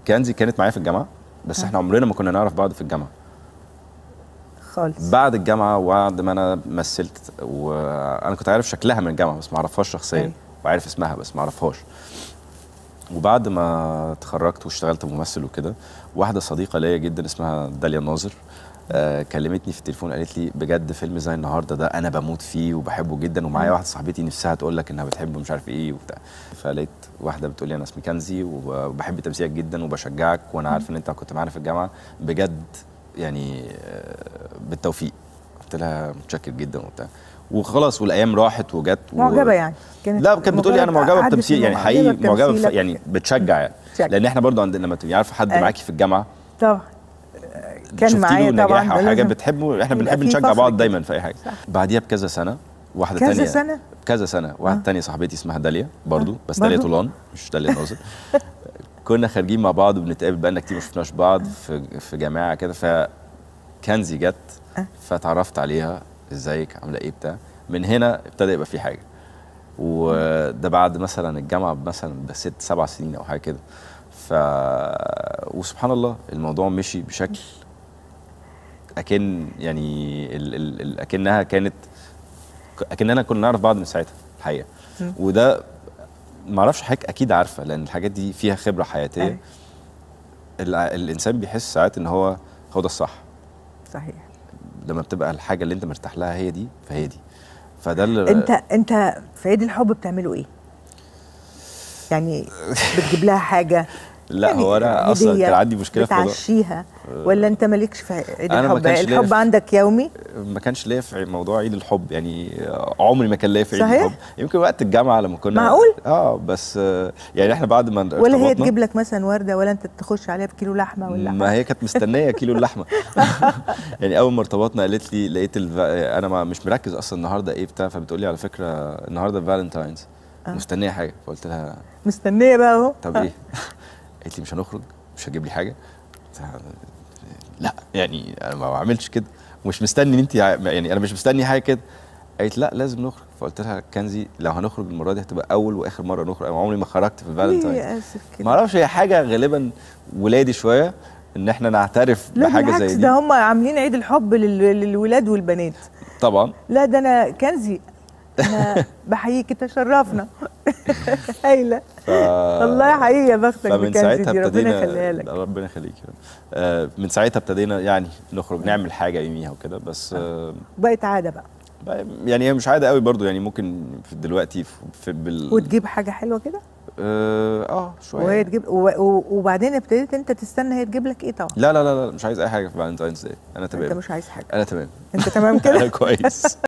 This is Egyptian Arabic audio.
كنزي كانت معايا في الجامعه بس احنا عمرنا ما كنا نعرف بعض في الجامعه خالص بعد الجامعه وبعد ما انا مثلت وانا كنت عارف شكلها من الجامعه بس ما اعرفهاش شخصيا أيوة. وعارف اسمها بس ما اعرفهاش وبعد ما اتخرجت واشتغلت ممثل وكده واحده صديقه ليا جدا اسمها داليا ناظر آه كلمتني في التليفون قالت لي بجد فيلم زي النهارده ده انا بموت فيه وبحبه جدا ومعايا واحده صاحبتي نفسها تقول لك انها بتحبه مش عارف ايه وبتاع فلقيت واحده بتقول لي انا اسمي كنزي وبحب تمثيلك جدا وبشجعك وانا عارف ان انت كنت معانا في الجامعه بجد يعني آه، بالتوفيق قلت لها متشكر جدا وبتاع وخلاص والايام راحت وجت و... معجبه يعني كانت لا كانت بتقولي انا مجرد معجبه قعدت بتمثيل يعني معجبة حقيقي معجبه بف- بتمثيلك. يعني بتشجع يعني بتشجع. لان احنا برضو عندنا لما تبقي عارفه حد أيوة. معاكي في الجامعه طبعا كان شفتي معايا له طبعا نجاح او ده حاجه لازم بتحبه احنا يبقى بنحب في نشجع فخر بعض كده. دايما في اي حاجه صح. بعديها بكذا سنه واحده كذا تانية سنة؟ كذا سنه واحده آه. تانية صاحبتي اسمها داليا برضو آه. بس داليا برضو؟ طولان مش داليا ناظر كنا خارجين مع بعض وبنتقابل بقالنا كتير ما شفناش بعض في في جماعه كده فكنزي جت آه. فتعرفت عليها ازيك عامله ايه بتاع من هنا ابتدى يبقى في حاجه وده بعد مثلا الجامعه مثلا بست سبع سنين او حاجه كده ف وسبحان الله الموضوع مشي بشكل اكن يعني ال... ال... ال... اكنها كانت اكننا كنا نعرف بعض من ساعتها الحقيقه مم. وده ما اعرفش حضرتك اكيد عارفه لان الحاجات دي فيها خبره حياتيه أيوة. ال... الانسان بيحس ساعات ان هو هو ده الصح صحيح لما بتبقى الحاجه اللي انت مرتاح لها هي دي فهي دي فده اللي انت انت في عيد الحب بتعملوا ايه؟ يعني بتجيب لها حاجه لا يعني هو انا اصلا هدية كان عندي مشكله في موضوع بتعشيها ولا انت مالكش في عيد أنا ما الحب كانش ليا الحب في- عندك يومي ما كانش ليا في موضوع عيد الحب يعني عمري ما كان ليا في عيد صحيح؟ الحب يمكن وقت الجامعه لما كنا معقول؟ اه بس آه، يعني احنا بعد ما ولا هي ارتبطنا- تجيب لك مثلا ورده ولا انت تخش عليها بكيلو لحمه ولا ما حاجه هي كانت مستنيه كيلو اللحمه يعني اول ما ارتبطنا قالت لي لقيت الف... انا ما مش مركز اصلا النهارده ايه بتاع فبتقول لي على فكره النهارده فالنتاينز آه. مستنيه حاجه فقلت لها مستنيه بقى اهو طب ايه قالت لي مش هنخرج مش هتجيب لي حاجه قلت لها لا يعني انا ما بعملش كده ومش مستني ان انت يعني انا مش مستني حاجه كده قالت لا لازم نخرج فقلت لها كنزي لو هنخرج المره دي هتبقى اول واخر مره نخرج انا عمري ما خرجت في ليه فالنتاينز يا اسف ما كده اعرفش هي حاجه غالبا ولادي شويه ان احنا نعترف لا بحاجه بالعكس زي دي ده هم عاملين عيد الحب لل- للولاد والبنات طبعا لا ده انا كنزي انا بحييك تشرفنا هايله ف... والله حقيقي يا بختك فمن بكنزي ساعتها دي ربنا ابتدينا يخليها لك ربنا يخليك يا رب. آه، من ساعتها ابتدينا يعني نخرج نعمل حاجه يوميها وكده بس آه، بقت عاده بقى بقى- يعني هي مش عاده قوي برضو يعني ممكن في دلوقتي في, في بال وتجيب حاجه حلوه كده اه, آه شويه وهي تجيب و- و- وبعدين ابتديت انت تستنى هي تجيب لك ايه طبعا لا لا لا لا مش عايز اي حاجه في فالنتاينز داي انا انت تمام مش عايز حاجه انا تمام انت تمام كده انا كويس